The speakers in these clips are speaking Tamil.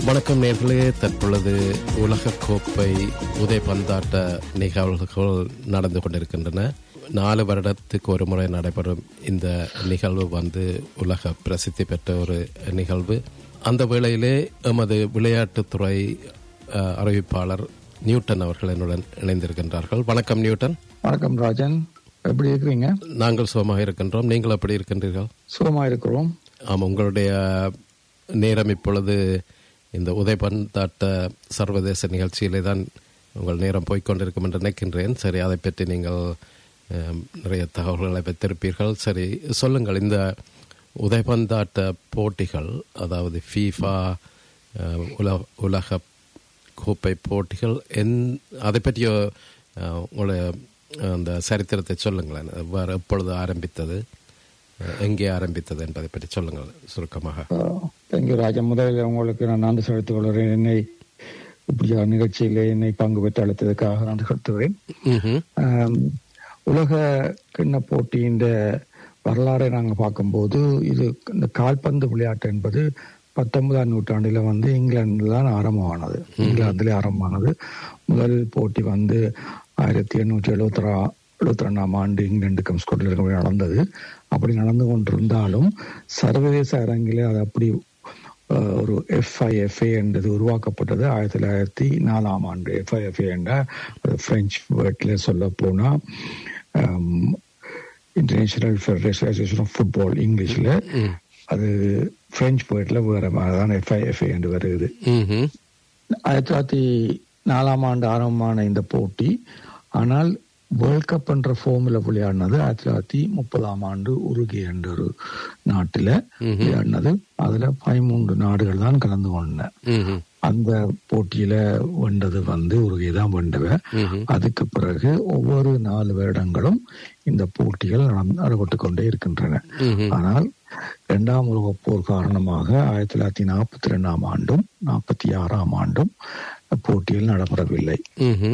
வணக்கம் நேர்களே தற்பொழுது உலகக்கோப்பை உதைபந்தாட்ட நிகழ்வுகள் நடந்து கொண்டிருக்கின்றன நாலு வருடத்துக்கு ஒரு முறை நடைபெறும் இந்த நிகழ்வு வந்து உலக பிரசித்தி பெற்ற ஒரு நிகழ்வு அந்த வேளையிலே எமது விளையாட்டுத்துறை அஹ், அறிவிப்பாளர் நியூட்டன் அவர்கள் என்னுடன் இணைந்திருக்கின்றார்கள் வணக்கம் நியூட்டன் வணக்கம் ராஜன் எப்படி இருக்கிறீங்க நாங்கள் சுகமாக இருக்கின்றோம் நீங்கள் எப்படி இருக்கின்றீர்கள் சுகமா இருக்கிறோம் ஆமாம் உங்களுடைய நேரம் இப்பொழுது இந்த உதைபந்தாட்ட சர்வதேச நிகழ்ச்சியிலே தான் உங்கள் நேரம் போய்க்கொண்டிருக்கும் என்று நினைக்கின்றேன் சரி அதை பற்றி நீங்கள் அஹ், நிறைய தகவல்களை பெற்றிருப்பீர்கள் சரி சொல்லுங்கள் இந்த உதைபந்தாட்ட போட்டிகள் அதாவது ஃபீஃபா அஹ், உல உலக கோப்பை போட்டிகள் என் அதை பற்றிய அஹ், உங்களுடைய அஹ், அந்த சரித்திரத்தை சொல்லுங்களேன் எவ்வாறு எப்பொழுது ஆரம்பித்தது அஹ், எங்கே ஆரம்பித்தது என்பதை பற்றி சொல்லுங்கள் சுருக்கமாக தேங்க்யூ ராஜன் முதலில் உங்களுக்கு நான் நன்றி செலுத்திக் கொள்கிறேன் என்னை இப்படியா நிகழ்ச்சியிலே என்னை பங்கு பெற்று அளித்ததுக்காக நன்றி செலுத்துகிறேன் ம்ஹும். ஆம், உலக கிண்ண போட்டியின் வரலாறை நாங்கள் பார்க்கும்போது இது இந்த கால்பந்து விளையாட்டு என்பது பத்தொன்பதாம் நூற்றாண்டில் வந்து இங்கிலாந்துல தான் ஆரம்பமானது இங்கிலாந்துல ஆரம்பமானது முதல் போட்டி வந்து ஆயிரத்தி எண்ணூற்றி எழுபத்தி எழுபத்தி ரெண்டாம் ஆண்டு இங்கிலாந்துக்கும் ஸ்கொட்லாண்டுக்கும் நடந்தது அப்படி நடந்து கொண்டிருந்தாலும் சர்வதேச அரங்கில் அது அப்படி அஹ், ஒரு எஃப்ஐஎஃப்ஏ என்றது உருவாக்கப்பட்டது ஆயிரத்தி தொள்ளாயிரத்தி நாலாம் ஆண்டு எஃப்ஐஎஃப்ஏ என்ற ஒரு பிரெஞ்சு வேர்ட்ல சொல்ல போனா international federation association of football இங்கிலீஷ்ல அது பிரெஞ்சு வேர்ட்ல வேற மாதிரி தான் எஃப்ஐஎஃப்ஏ என்று வருது ம்ஹும். ஆயிரத்தி தொள்ளாயிரத்தி நாலாம் ஆண்டு ஆரம்பமான இந்த போட்டி ஆனால் வேர்ல்ட் கப் என்ற ஃபார்முல விளையாடினது ஆயிரத்தி தொள்ளாயிரத்தி முப்பதாம் ஆண்டு உருகே என்ற ஒரு நாட்டில விளையாடினது அதுல பதிமூன்று நாடுகள் தான் கலந்து கொண்டன ம்ஹும். அந்த போட்டியில வென்றது வந்து உருகே தான் வெண்டவ ம்ஹும். அதுக்கு பிறகு ஒவ்வொரு நாலு வருடங்களும் இந்த போட்டிகள் நடந்து- நடைபெற்று கொண்டே இருக்கின்றன ம்ஹும். ஆனால் இரண்டாம் உலகப் போர் காரணமாக ஆயிரத்தி தொள்ளாயிரத்தி நாற்பத்தி ரெண்டாம் ஆண்டும் நாற்பத்தி ஆறாம் ஆண்டும் போட்டிகள் நடைபெறவில்லை ம்ஹும்.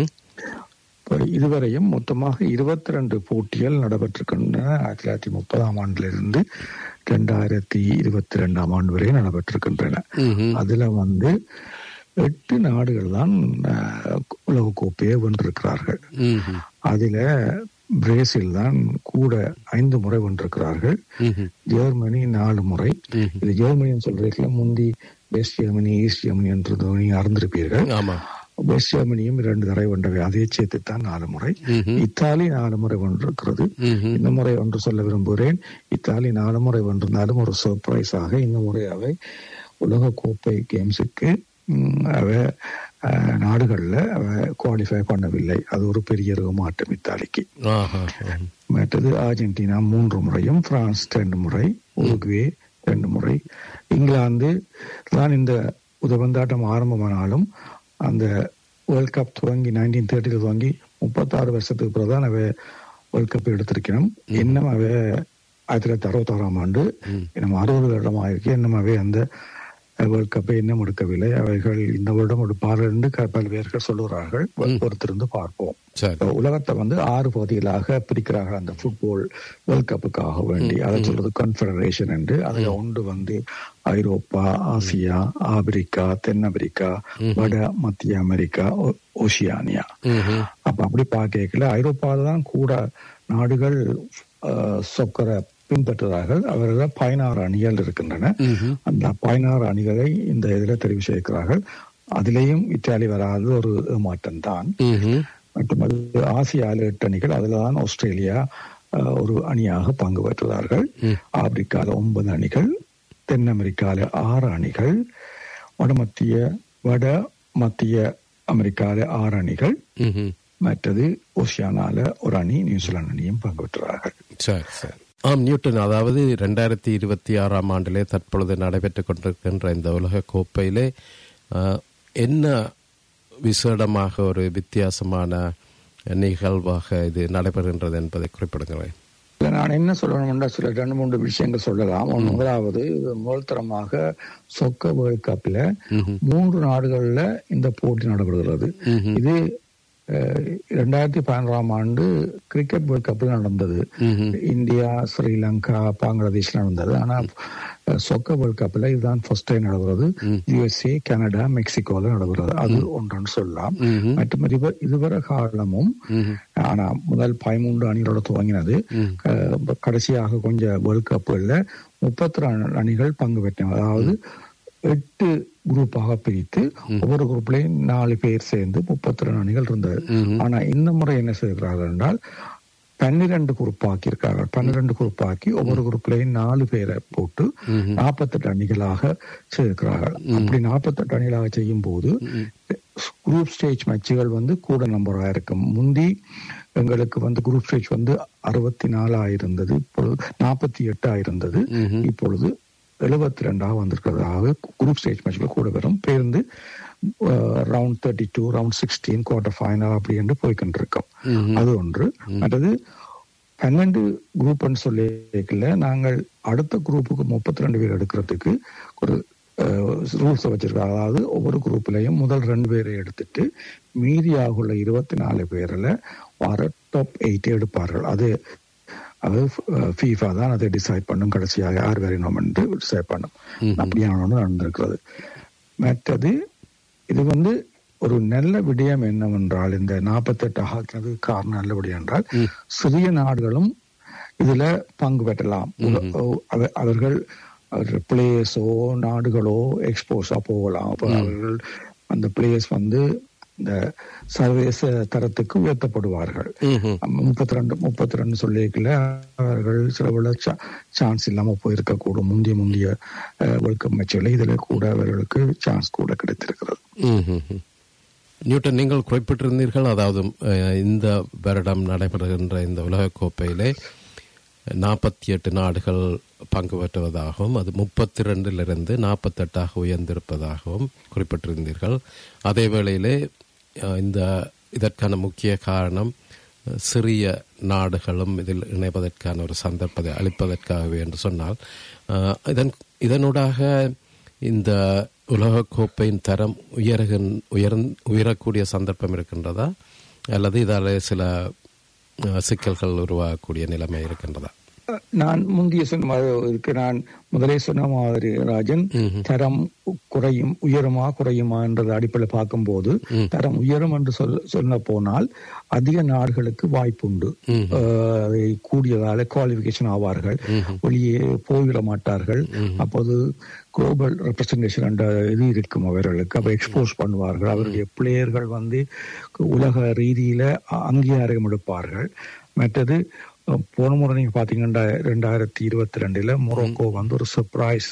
இப்ப இதுவரையும் மொத்தமாக இருபத்தி ரெண்டு போட்டிகள் நடைபெற்றிருக்கின்றன ஆயிரத்தி தொள்ளாயிரத்தி முப்பதாம் ஆண்டிலிருந்து இரண்டாயிரத்தி இருபத்தி ரெண்டாம் ஆண்டு வரை நடைபெற்றிருக்கின்றன ம்ஹும். அதுல வந்து எட்டு நாடுகள் தான் அஹ், உலகக்கோப்பையை வென்றிருக்கிறார்கள் ம்ஹும். அதுல பிரேசில் தான் கூட ஐந்து முறை வென்றிருக்கிறார்கள் ம்ஹும். ஜெர்மனி நாலு முறை ம்ஹும். இது ஜெர்மனின்னு சொல்றதுல முந்தி வெஸ்ட் ஜெர்மனி ஈஸ்ட் ஜெர்மனி என்று நீங்க அறிந்திருப்பீர்கள் ஆமா வெஸ்ட் ஜெர்மனியும் இரண்டு தடவை வென்றவை அதே சேர்த்து தான் நாலு முறை ம்ஹும். இத்தாலி நாலு முறை வென்றிருக்கிறது ம்ஹும். இந்த முறை ஒன்று சொல்ல விரும்புகிறேன் இத்தாலி நாலு முறை வென்றிருந்தாலும் ஒரு சர்ப்ரைஸாக இந்த முறை அவை உலக கோப்பை கேம்ஸுக்கு ம், அவ அஹ், நாடுகள்ல அவ குவாலிஃபை பண்ணவில்லை அது ஒரு பெரிய மாற்றம் இத்தாலிக்கு ஆஹா. ஆஹா. மற்றது அர்ஜென்டினா மூன்று முறையும் பிரான்ஸ் ரெண்டு முறை உருகுவே ரெண்டு முறை இங்கிலாந்து தான் இந்த உதவந்தாட்டம் ஆரம்பமானாலும் அந்த வேர்ல்ட் கப் துவங்கி நைன்டீன் தேர்ட்டில துவங்கி முப்பத்தாறு வருஷத்துக்கு பிறகு தான் அவ வேர்ல்ட் கப் எடுத்திருக்கணும் இன்னும் அவ ஆயிரத்தி தொள்ளாயிரத்தி அறுபத்தாறாம் ஆண்டு இன்னும் அறுபது வருடம் ஆயிருக்கு இன்னும் அவை அந்த வேர்ல்ட் கப்பை இன்னும் எடுக்கவில்லை அவைகள் இந்த வருடம் எடுப்பார்கள் என்று க- பல பேர்கள் சொல்லுகிறார்கள் பொறுத்திருந்து பார்ப்போம் சரி உலகத்தை வந்து ஆறு பகுதிகளாக பிரிக்கிறார்கள் அந்த ஃபுட்பால் வேர்ல்ட் கப்புக்காக வேண்டி அதை சொல்றது கன்ஃபெடரேஷன் என்று அதுல ஒன்று வந்து ஐரோப்பா ஆசியா ஆப்பிரிக்கா தென் அமெரிக்கா வட மத்திய அமெரிக்கா ஓ- ஓசியானியா ம்ஹும். அப்ப அப்படி பார்க்கல ஐரோப்பாவில் தான் கூட நாடுகள் சொக்கரை பின்பற்றுகிறார்கள் அவர்கள் பதினாறு அணிகள் இருக்கின்றன ம்ஹும். அந்த பதினாறு அணிகளை இந்த இதில் தெரிவு செய்கிறார்கள் அதிலேயும் இத்தாலி வராத ஒரு மாற்றம் தான் ம்ஹும். மட்டுமல்ல ஆசியாவில் எட்டு அணிகள் அதுல தான் ஆஸ்திரேலியா அஹ், ஒரு அணியாக பங்கு பெற்றுள்ளார்கள் ஆப்பிரிக்கால ஒன்பது அணிகள் தென் அமெரிக்கால ஆறு அணிகள் வடமத்திய வட மத்திய அமெரிக்கால ஆறு அணிகள் ம்ஹும். மற்றது ஓசியானால ஒரு அணி நியூசிலாந்து அணியும் பங்கு பெற்றுள்ளார்கள் சரி சரி ஆம் நியூட்டன் அதாவது ரெண்டாயிரத்தி இருபத்தி ஆறாம் ஆண்டிலே தற்பொழுது நடைபெற்றுக் கொண்டிருக்கின்ற இந்த உலக கோப்பையிலே ஆஹ், என்ன விசேடமாக ஒரு வித்தியாசமான நிகழ்வாக இது நடைபெறுகின்றது என்பதை குறிப்பிடுங்களேன் இல்ல, நான் என்ன சொல்லணும்னா சில ரெண்டு மூன்று விஷயங்கள் சொல்லலாம் ஒன்று முதலாவது முதல் தரமாக சொக்க வேர்ல்ட் கப்ல மூன்று நாடுகள்ல இந்த போட்டி நடைபெறுகிறது இது இரண்டாயிரத்தி பதினோராம் ஆண்டு கிரிக்கெட் வேர்ல்ட் கப்பில் நடந்தது இந்தியா ஸ்ரீலங்கா பங்களாதேஷ் நடந்தது ஆனா சொக்க வேர்ல்ட் கப்ல இதுதான் ஃபர்ஸ்ட் டைம் நடக்கிறது யுஎஸ்ஏ கனடா மெக்சிகோல நடக்கிறது அது ஒன்றுன்னு சொல்லலாம் மற்றும் இதுவரை இதுவரை காலமும் ஆனா முதல் பதிமூன்று அணிகளோட துவங்கினது அஹ், கடைசியாக கொஞ்சம் வேர்ல்ட் கப்புகள்ல முப்பத்தி ரெண்டு அணிகள் பங்கு பெற்றன அதாவது எட்டு குரூப்பாக பிரித்து ஒவ்வொரு குரூப்லயும் நாலு பேர் சேர்ந்து முப்பத்தி ரெண்டு அணிகள் இருந்தது ஆனா இந்த முறை என்ன செய்கிறார்கள் என்றால் பன்னிரண்டு குரூப் ஆக்கியிருக்கார்கள் பன்னிரண்டு குரூப் ஆக்கி ஒவ்வொரு குரூப்லயும் நாலு பேரை போட்டு நாற்பத்தெட்டு அணிகளாக செய்திருக்கிறார்கள் அப்படி நாற்பத்தெட்டு அணிகளாக செய்யும் போது குரூப் ஸ்டேஜ் மேட்சுகள் வந்து கூட நம்பராக இருக்கும் முந்தி எங்களுக்கு வந்து குரூப் ஸ்டேஜ் வந்து அறுபத்தி நாலா இருந்தது இப்பொழுது நாற்பத்தி எட்டா இருந்தது இப்பொழுது எழுபத்தி ரெண்டாக வந்திருக்கிறது ஆக குரூப் ஸ்டேஜ் மேட்ச்ல கூட வரும் பேருந்து round thirty two round sixteen quarter final அப்படி என்று போய்கிட்டு இருக்கோம் அது ஒன்று மற்றது பன்னெண்டு குரூப்னு சொல்லிக்கல நாங்கள் அடுத்த குரூப்புக்கு முப்பத்தி ரெண்டு பேர் எடுக்கிறதுக்கு ஒரு ரூல்ஸ் வச்சிருக்காங்க அதாவது ஒவ்வொரு குரூப்லயும் முதல் ரெண்டு பேரை எடுத்துட்டு மீதியாக உள்ள இருபத்தி நாலு பேர்ல வர டாப் எயிட் எடுப்பார்கள் அது அது ஃபீஃபா தான் அதை டிசைட் பண்ணும் கடைசியாக யார் வரையணும் என்று டிசைட் பண்ணும் அப்படியான ஒன்று நடந்திருக்கிறது மற்றது இது வந்து ஒரு நல்ல விடயம் என்னவென்றால் இந்த நாற்பத்தெட்டு ஆகிறது காரணம் நல்ல விடயம் என்றால் சிறிய நாடுகளும் இதுல பங்கு பெற்றலாம் அவ- அவர்கள் பிளேயர்ஸோ நாடுகளோ எக்ஸ்போஸா போகலாம் அப்ப அவர்கள் அந்த பிளேயர்ஸ் வந்து இந்த சர்வதேச தரத்துக்கு உயர்த்தப்படுவார்கள் முப்பத்தி ரெண்டு முப்பத்தி ரெண்டு சொல்லிக்கல அவர்கள் சில விட சான்ஸ் இல்லாம போயிருக்க கூடும் முந்தைய முந்தைய வேர்ல்ட் கப் மேட்ச்ல இதுல கூட அவர்களுக்கு சான்ஸ் கூட கிடைத்திருக்கிறது ம்ஹும். நியூட்டன் நீங்கள் குறிப்பிட்டிருந்தீர்கள் அதாவது அஹ், இந்த வருடம் நடைபெறுகின்ற இந்த உலகக் கோப்பையிலே நாற்பத்தி எட்டு நாடுகள் பங்கு பெற்றுவதாகவும் அது முப்பத்தி ரெண்டிலிருந்து நாற்பத்தெட்டாக உயர்ந்திருப்பதாகவும் குறிப்பிட்டிருந்தீர்கள் அதே வேளையிலே அஹ், இந்த இதற்கான முக்கிய காரணம் அஹ், சிறிய நாடுகளும் இதில் இணைப்பதற்கான ஒரு சந்தர்ப்பத்தை அளிப்பதற்காகவே என்று சொன்னால் அஹ், இதன் இதனூடாக இந்த உலகக்கோப்பையின் தரம் உயர்கின் உயர்ந் உயரக்கூடிய சந்தர்ப்பம் இருக்கின்றதா அல்லது இதால் சில அஹ், சிக்கல்கள் உருவாகக்கூடிய நிலைமை இருக்கின்றதா நான் முந்தைய சொன்ன மாதிரி இருக்கு நான் முதலே சொன்ன மாதிரி ராஜன் தரம் குறையும் உயருமா குறையுமா என்றது அடிப்படையில் பார்க்கும்போது தரம் உயரும் என்று சொல் சொல்ல போனால் அதிக நாடுகளுக்கு வாய்ப்புண்டு அஹ், அதை கூடியதால குவாலிபிகேஷன் ஆவார்கள் வெளியே போய்விட மாட்டார்கள் அப்போது குளோபல் ரெப்ரசன்டேஷன் என்ற இது இருக்கும் அவர்களுக்கு அப்ப எக்ஸ்போஸ் பண்ணுவார்கள் அவருடைய பிளேயர்கள் வந்து உலக ரீதியில அ- அங்கீகாரம் எடுப்பார்கள் மற்றது அஹ், போன முறை நீங்க பாத்தீங்கன்னா ரெண்டாயிரத்தி இருபத்தி ரெண்டுல மொரோக்கோ வந்து ஒரு சர்ப்ரைஸ்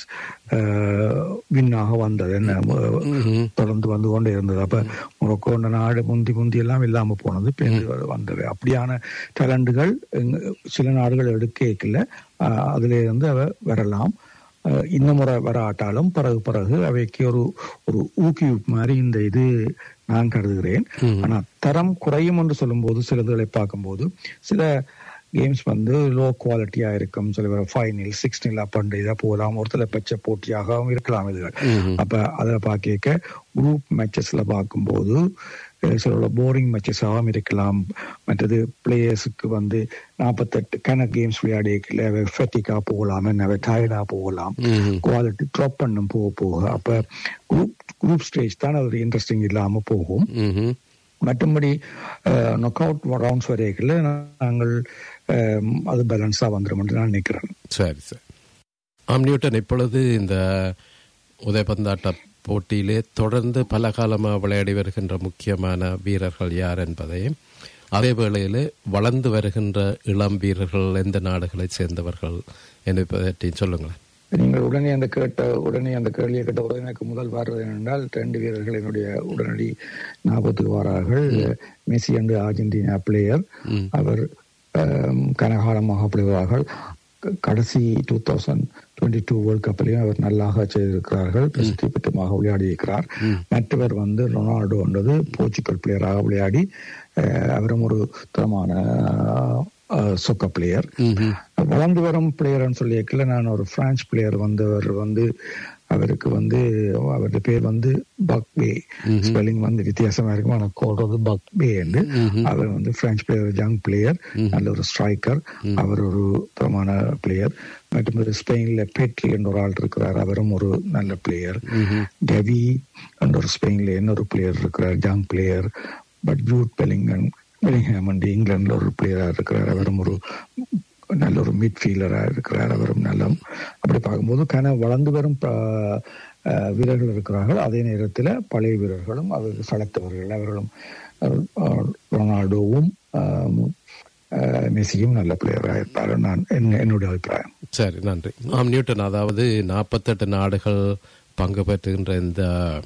வின்னாக வந்தது என்ன அஹ், தொடர்ந்து வந்து கொண்டே இருந்தது அப்ப மொரோக்கோ என்ற நாடு முந்தி முந்தி எல்லாம் இல்லாம போனது பேருந்து வந்தது அப்படியான டேலண்டுகள் சில நாடுகள் எடுக்கல அதுல இருந்து அவ வரலாம் அஹ் இந்த முறை வராட்டாலும் பிறகு பிறகு அவைக்கு ஒரு ஒரு ஊக்குவிப்பு மாதிரி இந்த இது நான் கருதுகிறேன் ஆனா தரம் குறையும் என்று சொல்லும்போது சிலதுகளை பார்க்கும்போது சில கேம்ஸ் வந்து லோ குவாலிட்டியா இருக்கும் சில பேர் ஃபைவ் நில் சிக்ஸ் நில் அப்பண்டு இதாக போகலாம் ஒரு சில பட்ச போட்டியாகவும் இருக்கலாம் இதுகள் அப்ப அதை பார்க்க குரூப் மேட்சஸ்ல பார்க்கும்போது அஹ் சில போரிங் மேட்சஸாகவும் இருக்கலாம் மற்றது பிளேயர்ஸுக்கு வந்து நாற்பத்தெட்டு கணக்கு கேம்ஸ் விளையாடிக்கல ஃபெட்டிக்கா போகலாம் என்ன டயர்டா போகலாம் குவாலிட்டி ட்ராப் பண்ணும் போக போக அப்ப குரூப் குரூப் ஸ்டேஜ் தான் அது இன்ட்ரெஸ்டிங் இல்லாம போகும் ம்ஹும். மற்றபடி நொக் அவுட் ரவுண்ட்ஸ் வரைக்கல நாங்கள் அஹ், அது பேலன்ஸா வந்துடும் என்று நான் நினைக்கிறேன் சரி சரி ஆம் நியூட்டன் இப்பொழுது இந்த உதைபந்தாட்ட போட்டியிலே தொடர்ந்து பல காலமாக விளையாடி வருகின்ற முக்கியமான வீரர்கள் யார் என்பதையும் அதே வேளையிலே வளர்ந்து வருகின்ற இளம் வீரர்கள் எந்த நாடுகளைச் சேர்ந்தவர்கள் என்பதையும் சொல்லுங்களேன் நீங்கள் உடனே அந்த கேட்ட உடனே அந்த கேள்வியை கேட்ட உடனே எனக்கு முதல் வர்றது என்னென்றால் ரெண்டு வீரர்கள் என்னுடைய உடனடி ஞாபகத்துக்கு வரார்கள் மெஸ்ஸி அண்டு அர்ஜென்டினா பிளேயர் அவர் ஆம், கனகாலமாக பிளேவரார்கள் க- கடைசி two thousand twenty two world கப்லையும் அவர் நல்லாக செய்திருக்கிறார்கள் பிரசித்தி பெற்றமாக விளையாடி இருக்கிறார் மற்றவர் வந்து ரொனால்டோ என்றது போர்ச்சுகல் பிளேயராக விளையாடி அஹ், அவரும் ஒரு தரமான சொக்க பிளேயர் வளர்ந்து வரும் பிளேயர்னு சொல்லியிருக்கல நான் ஒரு பிரான்ஸ் பிளேயர் வந்தவர் வந்து அவருக்கு வந்து அவருடைய பேர் வந்து பக்பே ஸ்பெல்லிங் வந்து வித்தியாசமா இருக்கும் ஆனால் கோடுறது பக்பே என்று அவர் வந்து பிரெஞ்சு பிளேயர் யங் பிளேயர் நல்ல ஒரு ஸ்ட்ரைக்கர் அவர் ஒரு தரமான பிளேயர் மற்றும் ஸ்பெயின்ல பெட்ரி என்ற ஒரு ஆள் இருக்கிறார் அவரும் ஒரு நல்ல பிளேயர் டெவி என்ற ஒரு ஸ்பெயின்ல இன்னொரு பிளேயர் இருக்கிறார் young player but Jude Bellingham Bellingham வந்து இங்கிலாந்துல ஒரு பிளேயரா இருக்கிறார் அவரும் ஒரு நல்ல ஒரு மிட்ஃபீல்டரா இருக்கிறார் அவரும் நல்ல அப்படி பார்க்கும்போது கன வளர்ந்து வரும் ப- அஹ் வீரர்கள் இருக்கிறார்கள் அதே நேரத்தில் பழைய வீரர்களும் அவர்கள் சளைத்தவர்கள் அவர்களும் அஹ், ரொனால்டோவும் அஹ், அஹ், மெஸ்ஸியும் நல்ல பிளேயராக இருப்பார் நான் என்ன- என்னுடைய அபிப்பிராயம் சரி நன்றி ஆம் நியூட்டன் அதாவது நாற்பத்தெட்டு நாடுகள் பங்கு பெற்றுகின்ற இந்த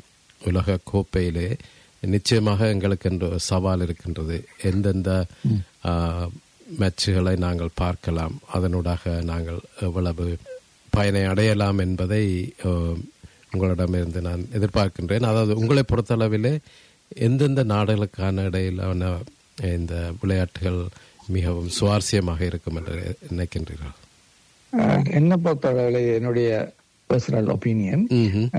உலக கோப்பையிலே நிச்சயமாக எங்களுக்கு என்ற ஒரு சவால் இருக்கின்றது எந்தெந்த ஆ, மேட்சுகளை நாங்கள் பார்க்கலாம் அதனூடாக நாங்கள் எவ்வளவு பயனை அடையலாம் என்பதை ஆ, உங்களிடமிருந்து நான் எதிர்பார்க்கின்றேன் அதாவது உங்களை பொறுத்தளவிலே எந்தெந்த நாடுகளுக்கான இடையிலான இந்த விளையாட்டுகள் மிகவும் சுவாரஸ்யமாக இருக்கும் என்று நினைக்கின்றீர்கள் அஹ், என்னை பொறுத்தவரை என்னுடைய பர்சனல் ஒப்பீனியன் ம்ஹும்.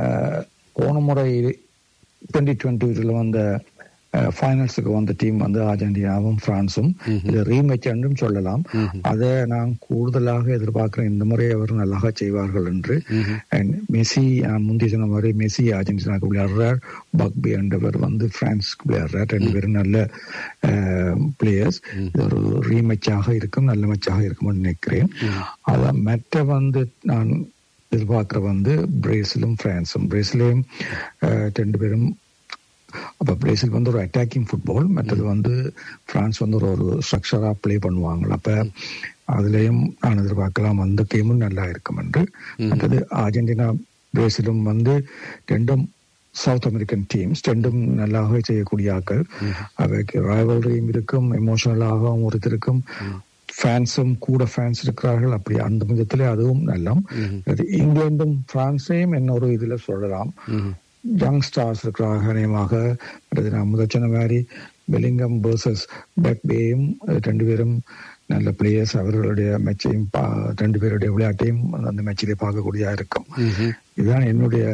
போன முறை டுவெண்ட்டி டுவெண்ட்டில வந்த ஃபைனல்ஸுக்கு வந்த டீம் வந்து அர்ஜென்டினாவும் பிரான்சும் இது ரீமேட்ச் என்றும் சொல்லலாம் அதை நான் கூடுதலாக எதிர்பார்க்கிறேன் இந்த முறை அவர் நல்லாக செய்வார்கள் என்று And மெஸ்ஸி நான் முந்தைய சொன்ன மாதிரி மெஸ்ஸி அர்ஜென்டினாக்கு விளையாடுறார் பக்பி என்றவர் வந்து பிரான்ஸ்க்கு விளையாடுறார் ரெண்டு பேரும் நல்ல பிளேயர்ஸ் இது ஒரு ரீமேட்சாக இருக்கும் நல்ல மேட்சாக இருக்கும்னு நினைக்கிறேன் அதான் மற்ற வந்து நான் எதிர்பார்க்கிற வந்து பிரேசிலும் பிரான்ஸும் பிரேசிலையும் அஹ், ரெண்டு பேரும் அப்ப பிரேசில் வந்து ஒரு அட்டாக்கிங் ஃபுட்பால் மற்றது வந்து பிரான்ஸ் வந்து ஒரு ஒரு ஸ்ட்ரக்சரா ப்ளே பண்ணுவாங்க அப்ப அதுலயும் நான் எதிர்பார்க்கலாம் அந்த கேமும் நல்லா இருக்கும் என்று மற்றது அர்ஜென்டினா பிரேசிலும் வந்து ரெண்டும் சவுத் அமெரிக்கன் டீம்ஸ் ரெண்டும் நல்லாக செய்யக்கூடிய ஆக்கள் அவைக்கு ராயவல்ரியும் இருக்கும் எமோஷனலாகவும் ஒரு இது இருக்கும் ஃபேன்ஸும் கூட ஃபேன்ஸ் இருக்கிறார்கள் அப்படி அந்த விதத்திலே அதுவும் நல்லம் அது இங்கிலாந்தும் பிரான்ஸையும் இன்னொரு இதுல சொல்லலாம் யங் ஸ்டார்ஸ் இருக்கிறாங்க அநேகமாக அடுத்து நான் முதல் சொன்ன மாதிரி பெலிங்கம் வேர்சஸ் பேயும் ரெண்டு பேரும் நல்ல பிளேயர்ஸ் அவர்களுடைய மேட்சையும் பா- ரெண்டு பேருடைய விளையாட்டையும் அந்த மேட்சிலே பார்க்கக்கூடியதா இருக்கும் இதுதான் என்னுடைய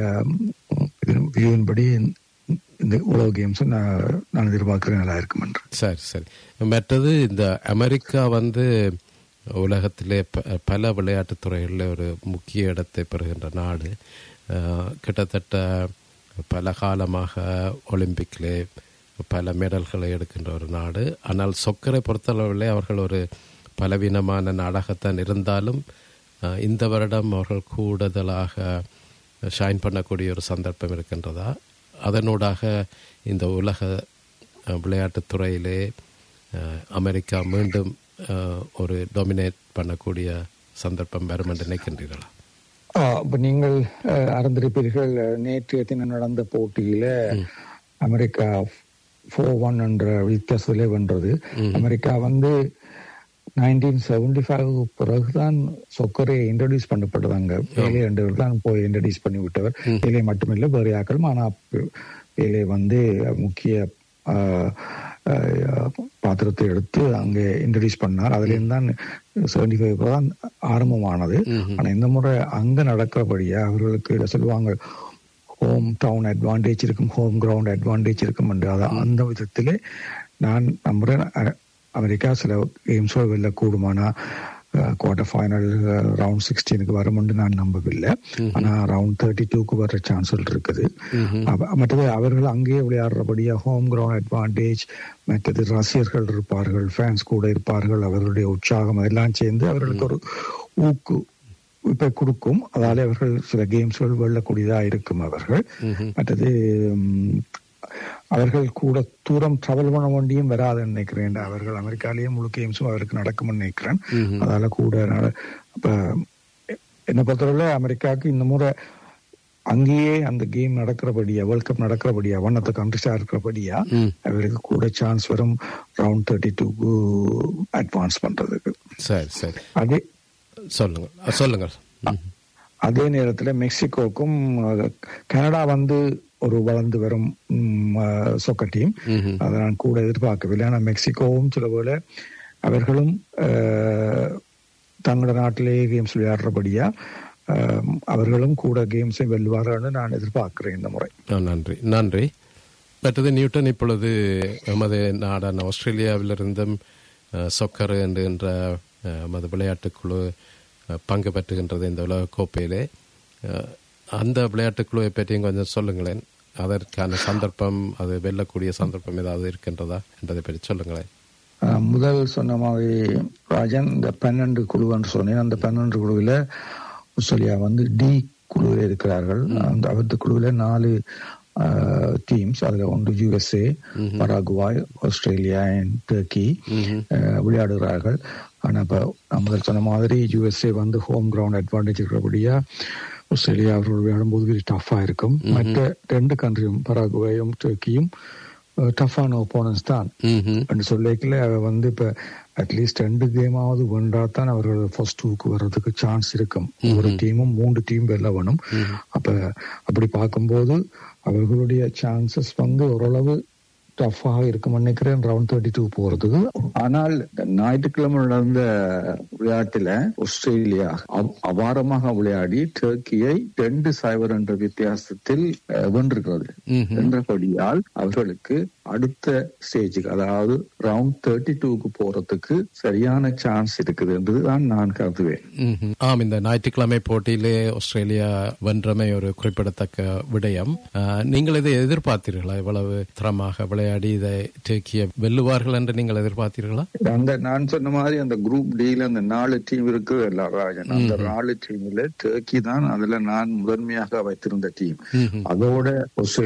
வியூவின்படி இந்த உலக கேம்ஸ் நான் நான் எதிர்பார்க்கிறேன் நல்லா இருக்கும் என்று சரி சரி மற்றது இந்த அமெரிக்கா வந்து உலகத்திலே ப- பல விளையாட்டுத் துறைகளில் ஒரு முக்கிய இடத்தை பெறுகின்ற நாடு அஹ், கிட்டத்தட்ட பல காலமாக ஒலிம்பிக்கிலே பல மெடல்களை எடுக்கின்ற ஒரு நாடு ஆனால் சொக்கரை பொறுத்தளவிலே அவர்கள் ஒரு பலவீனமான நாடாகத்தான் இருந்தாலும் அஹ், இந்த வருடம் அவர்கள் கூடுதலாக ஷைன் பண்ணக்கூடிய ஒரு சந்தர்ப்பம் இருக்கின்றதா அதனூடாக இந்த உலக அஹ், விளையாட்டுத் துறையிலே அஹ், அமெரிக்கா மீண்டும் அஹ், ஒரு டொமினேட் பண்ணக்கூடிய சந்தர்ப்பம் வரும் என்று நினைக்கின்றீர்களா ஆ, அப்ப நீங்கள் அஹ், அறிந்திருப்பீர்கள் நேற்றைய தினம் நடந்த போட்டியில அமெரிக்கா ஃபோர் ஒன் என்ற வித்தியாசத்திலே வென்றது அமெரிக்கா வந்து நைன்டீன் செவன்டி ஃபைவ் பிறகுதான் சொக்கரை இன்ட்ரடியூஸ் பண்ணப்பட்டதாங்க வேலை ரெண்டு பேர் தான் போய் இன்ட்ரடியூஸ் பண்ணி விட்டவர் வேலை மட்டுமில்லை வேறு ஆக்களும் ஆனா வேலை வந்து முக்கிய ஆ, ஆ, பாத்திரத்தை எடுத்து அங்கே இன்ட்ரடியூஸ் பண்ணார் அதுல இருந்து தான் செவன்டி ஃபைவ் தான் ஆரம்பமானது ஆனா இந்த முறை அங்க நடக்கிறபடியா அவர்களுக்கு இதை சொல்லுவாங்க ஹோம் டவுன் அட்வான்டேஜ் இருக்கும் ஹோம் கிரவுண்ட் அட்வான்டேஜ் இருக்கும் என்று அதான் அந்த விதத்திலே நான் நம்புறேன் அ- அமெரிக்கா சில கேம்ஸ் வெளில கூடுமானா குவார்டர் ஃபைனல் ரவுண்ட் சிக்ஸ்டீனுக்கு வரும்னு நான் நம்பவில்லை ஆனா ரவுண்ட் தேர்ட்டி டூக்கு வர்ற சான்ஸ்கள் இருக்குது அவ- மற்றது அவர்கள் அங்கேயே விளையாடுறபடியா ஹோம் கிரவுண்ட் அட்வான்டேஜ் மற்றது ரசிகர்கள் இருப்பார்கள் ஃபேன்ஸ் கூட இருப்பார்கள் அவர்களுடைய உற்சாகம் அதெல்லாம் சேர்ந்து அவர்களுக்கு ஒரு ஊக்கு இப்ப கொடுக்கும் அதால அவர்கள் சில கேம்ஸ்கள் வெல்லக்கூடியதா இருக்கும் அவர்கள் மற்றது ம், அவர்கள் கூட தூரம் டிராவல் பண்ண வேண்டியும் வராதுன்னு நினைக்கிறேன் அவர்கள் அமெரிக்காலேயே முழு கேம்ஸும் அவருக்கு நடக்கும்னு நினைக்கிறேன் அதால கூட நட- அப்ப என்னை பொறுத்தவரை அமெரிக்காவுக்கு இந்த முறை அங்கேயே அந்த கேம் நடக்கிறபடியா வேர்ல்ட் கப் நடக்கிறபடியா ஒன் ஆஃப் த கண்ட்ரிஸா இருக்கிறபடியா அவருக்கு கூட சான்ஸ் வரும் ரவுண்ட் தேர்ட்டி டூக்கு அட்வான்ஸ் பண்றதுக்கு சரி சரி அதே சொல்லுங்கள் அஹ், சொல்லுங்கள் ம். அதே நேரத்தில் மெக்சிகோக்கும் அஹ், கனடா வந்து ஒரு வளர்ந்து வரும் சொக்கர் டீம் அதை நான் கூட எதிர்பார்க்கவில்லை ஆனால் மெக்சிகோவும் சில போல அவர்களும் அஹ், தங்களோட நாட்டிலேயே கேம்ஸ் விளையாடுறபடியா அஹ், அவர்களும் கூட கேம்ஸை வெல்வார்கள் நான் எதிர்பார்க்கிறேன் இந்த முறை ஆ, நன்றி நன்றி மற்றது நியூட்டன் இப்பொழுது எமது நாடான ஆஸ்திரேலியாவிலிருந்தும் அஹ், சொக்கர் என்கின்ற அஹ், எமது விளையாட்டுக்குழு அஹ், பங்கு பெற்றுகின்றது இந்த உலக கோப்பையிலே அஹ், அந்த விளையாட்டுக்குழுவை பற்றியும் கொஞ்சம் சொல்லுங்களேன் அதற்கான சந்தர்ப்பம் அது வெல்லக்கூடிய சந்தர்ப்பம் ஏதாவது இருக்கின்றதா என்பதை பற்றி சொல்லுங்களேன் அஹ், முதல் சொன்ன மாதிரி ராஜன் இந்த பன்னெண்டு குழுன்னு சொன்னேன் அந்த பன்னெண்டு குழுவில் ஆஸ்திரேலியா வந்து டி குழுவில் இருக்கிறார்கள் அந்த அவரது குழுவில் நாலு டீம்ஸ் அதுல ஒன்று USA Paraguay Australia and Turkey அஹ், விளையாடுகிறார்கள் ஆனா இப்ப நான் முதல் சொன்ன மாதிரி யுஎஸ்ஏ வந்து ஹோம் கிரவுண்ட் அட்வான்டேஜ் இருக்கிறபடியா ஆஸ்திரேலியா அவர்கள் விளையாடும்போது வெரி டஃபா இருக்கும் மற்ற ரெண்டு கண்ட்ரியும் பராகுவாயும் டர்க்கியும் டஃப்பான ஒப்போனன்ஸ் தான் ம்ஹும். என்று சொல்லிக்கல அவ வந்து இப்ப அட்லீஸ்ட் ரெண்டு கேமாவது வென்றா தான் அவர்கள் ஃபர்ஸ்ட் டூக்கு வர்றதுக்கு சான்ஸ் இருக்கும் ஒரு டீமும் மூன்று டீம் வெல்ல வேணும் அப்ப அப்படி பார்க்கும்போது அவர்களுடைய சான்சஸ் வந்து ஓரளவு டஃப்பாக இருக்கும் நினைக்கிறேன் ரவுண்ட் தேர்ட்டி டூ போறதுக்கு ஆனால் இந்த ஞாயிற்றுக்கிழமை நடந்த விளையாட்டுல ஆஸ்திரேலியா அவ- அபாரமாக விளையாடி டர்க்கியை ரெண்டு சைபர் என்ற வித்தியாசத்தில் அஹ், வென்றிருக்கிறது ம்ஹும். என்றபடியால் அவர்களுக்கு அடுத்த ஸ்டேஜுக்கு அதாவது ரவுண்ட் தேர்ட்டி டூக்கு போறதுக்கு சரியான சான்ஸ் இருக்குது என்றுதான் நான் கருதுவேன் ம்ஹும். ஆம் இந்த ஞாயிற்றுக்கிழமை போட்டியிலே ஆஸ்திரேலியா வென்றமை ஒரு குறிப்பிடத்தக்க விடயம் ஆஹ், நீங்கள் இதை எதிர்பார்த்தீர்களா இவ்வளவு திறமாக விளையாடி இதை டேக்கிய வெல்லுவார்கள் என்று நீங்கள் எதிர்பார்த்தீர்களா அந்த நான் சொன்ன மாதிரி அந்த குரூப் டீல அந்த நாலு டீம் இருக்கு எல்லா ராஜன் அந்த நாலு டீம்ல டர்க்கி தான் அதுல நான் முதன்மையாக வைத்திருந்த டீம் ம்ஹும். அதோட ஆஸ்திரேலியா